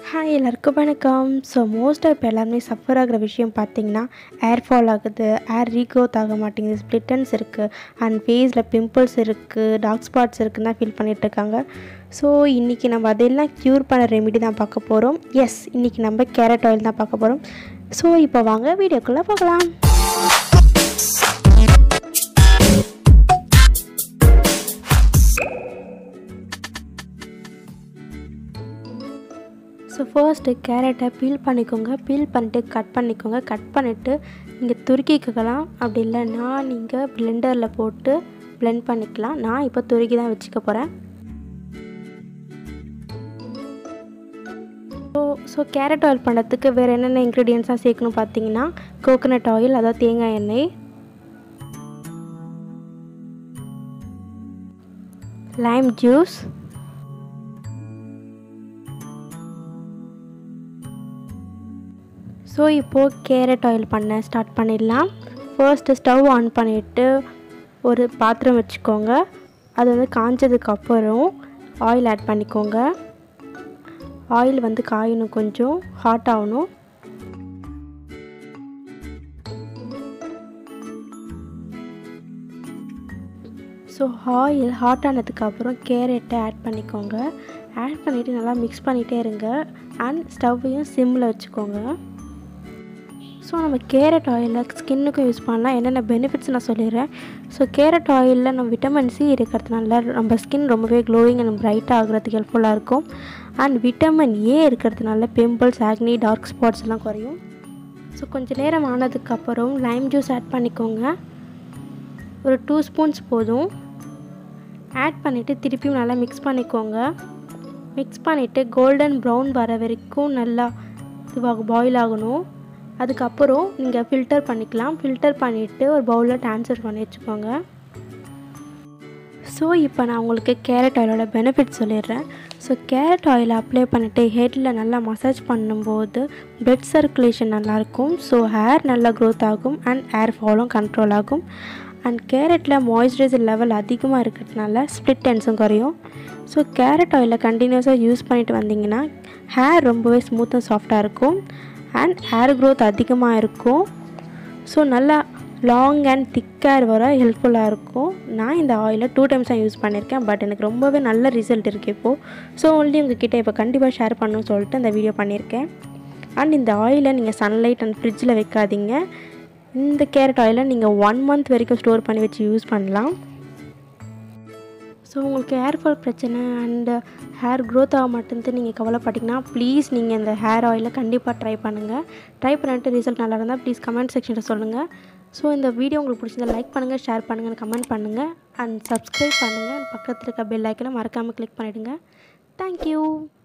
hi எல்லாருக்கும் வணக்கம் so மோஸ்ட்டாக இப்போ எல்லாருமே சஃபர் ஆகிற விஷயம் பார்த்தீங்கன்னா ஏர் ஃபால் ஆகுது ஏர் ரீக்ரோத் ஆக மாட்டேங்குது ஸ்ப்ளிட்டன்ஸ் இருக்குது அண்ட் ஃபேஸில் பிம்பிள்ஸ் இருக்குது டார்க் ஸ்பாட்ஸ் இருக்குன்னு தான் ஃபீல் பண்ணிகிட்ருக்காங்க ஸோ இன்றைக்கி நம்ம அதெல்லாம் க்யூர் பண்ண ரெமிடி தான் பார்க்க போகிறோம் எஸ் இன்றைக்கி நம்ம கேரட் ஆயில் தான் பார்க்க போகிறோம் ஸோ இப்போ வாங்க வீடியோக்குள்ளே பார்க்கலாம் ஸோ ஃபர்ஸ்ட்டு கேரட்டை பீல் பண்ணிக்கோங்க பீல் பண்ணிட்டு கட் பண்ணிக்கோங்க கட் பண்ணிவிட்டு நீங்கள் துருக்கிக்கலாம் அப்படி இல்லைன்னா நீங்கள் பிளெண்டரில் போட்டு பிளெண்ட் பண்ணிக்கலாம் நான் இப்போ துருக்கி தான் வச்சுக்க போகிறேன் ஸோ ஸோ கேரட் ஆயில் பண்ணுறதுக்கு வேறு என்னென்ன இன்க்ரீடியன்ட்ஸாக சேர்க்கணும் பார்த்தீங்கன்னா கோகோனட் ஆயில் அதாவது தேங்காய் எண்ணெய் லைம் ஜூஸ் ஸோ இப்போது கேரட் ஆயில் பண்ண ஸ்டார்ட் பண்ணிடலாம் ஃபர்ஸ்ட்டு ஸ்டவ் ஆன் பண்ணிவிட்டு ஒரு பாத்திரம் வச்சுக்கோங்க அது வந்து காஞ்சதுக்கப்புறம் ஆயில் ஆட் பண்ணிக்கோங்க ஆயில் வந்து காயணும் கொஞ்சம் ஹாட் ஆகணும் ஸோ ஆயில் ஹாட் ஆனதுக்கப்புறம் கேரட்டை ஆட் பண்ணிக்கோங்க ஆட் பண்ணிவிட்டு நல்லா மிக்ஸ் பண்ணிகிட்டே இருங்க அண்ட் ஸ்டவ்வையும் சிம்மில் வச்சுக்கோங்க ஸோ நம்ம கேரட் ஆயிலில் ஸ்கின்னுக்கும் யூஸ் பண்ணலாம் என்னென்ன பெனிஃபிட்ஸ் நான் சொல்லிடுறேன் ஸோ கேரட் ஆயிலில் நம்ம விட்டமின் சி இருக்கிறதுனால நம்ம ஸ்கின் ரொம்பவே க்ளோயிங் அண்ட் பிரைட் ஆகிறதுக்கு ஹெல்ப்ஃபுல்லாக இருக்கும் அண்ட் விட்டமின் ஏ இருக்கிறதுனால பிம்பிள்ஸ் ஆக்னி டார்க் ஸ்பாட்ஸ் எல்லாம் குறையும் ஸோ கொஞ்சம் நேரம் ஆனதுக்கப்புறம் லைம் ஜூஸ் ஆட் பண்ணிக்கோங்க ஒரு டூ ஸ்பூன்ஸ் போதும் ஆட் பண்ணிவிட்டு திருப்பியும் நல்லா மிக்ஸ் பண்ணிக்கோங்க மிக்ஸ் பண்ணிவிட்டு கோல்டன் ப்ரௌன் வர வரைக்கும் நல்லா இதுவாக பாயில் ஆகணும் அதுக்கப்புறம் நீங்கள் ஃபில்டர் பண்ணிக்கலாம் ஃபில்டர் பண்ணிவிட்டு ஒரு பவுலில் ட்ரான்ஸ்ஃபர் பண்ணி வச்சுக்கோங்க ஸோ இப்போ நான் உங்களுக்கு கேரட் ஆயிலோட பெனிஃபிட் சொல்லிடுறேன் ஸோ கேரட் ஆயில் அப்ளை பண்ணிவிட்டு ஹெட்டில் நல்லா மசாஜ் பண்ணும்போது பிளட் சர்க்குலேஷன் நல்லாயிருக்கும் ஸோ ஹேர் நல்லா க்ரோத் ஆகும் அண்ட் ஹேர் ஃபாலும் கண்ட்ரோல் ஆகும் அண்ட் கேரட்டில் மாய்ஸ்சரைசர் லெவல் அதிகமாக இருக்கிறதுனால ஸ்ப்ளிட் டென்ஸும் குறையும் ஸோ கேரட் ஆயிலை கண்டினியூஸாக யூஸ் பண்ணிட்டு வந்தீங்கன்னா ஹேர் ரொம்பவே ஸ்மூத் அண்ட் சாஃப்டாக இருக்கும் அண்ட் ஹேர் க்ரோத் அதிகமாக இருக்கும் ஸோ நல்லா லாங் அண்ட் திக் ஹேர் வர ஹெல்ப்ஃபுல்லாக இருக்கும் நான் இந்த ஆயிலை டூ டைம்ஸ் தான் யூஸ் பண்ணியிருக்கேன் பட் எனக்கு ரொம்பவே நல்ல ரிசல்ட் இருக்குது இப்போது ஸோ ஒன்லி உங்ககிட்ட இப்போ கண்டிப்பாக ஷேர் பண்ணணும்னு சொல்லிட்டு இந்த வீடியோ பண்ணியிருக்கேன் அண்ட் இந்த ஆயிலை நீங்கள் சன்லைட் அண்ட் ஃப்ரிட்ஜில் வைக்காதீங்க இந்த கேரட் ஆயிலை நீங்கள் ஒன் மந்த் வரைக்கும் ஸ்டோர் பண்ணி வச்சு யூஸ் பண்ணலாம் ஸோ உங்களுக்கு ஹேர் ஃபால் பிரச்சனை அண்டு ஹேர் க்ரோத் ஆக மாட்டேன்ட்டு நீங்கள் கவலைப்பட்டீங்கன்னா ப்ளீஸ் நீங்கள் இந்த ஹேர் ஆயிலை கண்டிப்பாக ட்ரை பண்ணுங்கள் ட்ரை பண்ணிட்டு ரிசல்ட் நல்லா இருந்தால் ப்ளீஸ் கமெண்ட் செக்ஷனில் சொல்லுங்கள் ஸோ இந்த வீடியோ உங்களுக்கு பிடிச்சிருந்தா லைக் பண்ணுங்கள் ஷேர் பண்ணுங்கள் கமெண்ட் பண்ணுங்கள் அண்ட் சப்ஸ்கிரைப் பண்ணுங்கள் பக்கத்தில் இருக்க பெல் ஐக்கனை மறக்காமல் கிளிக் பண்ணிவிடுங்க தேங்க்யூ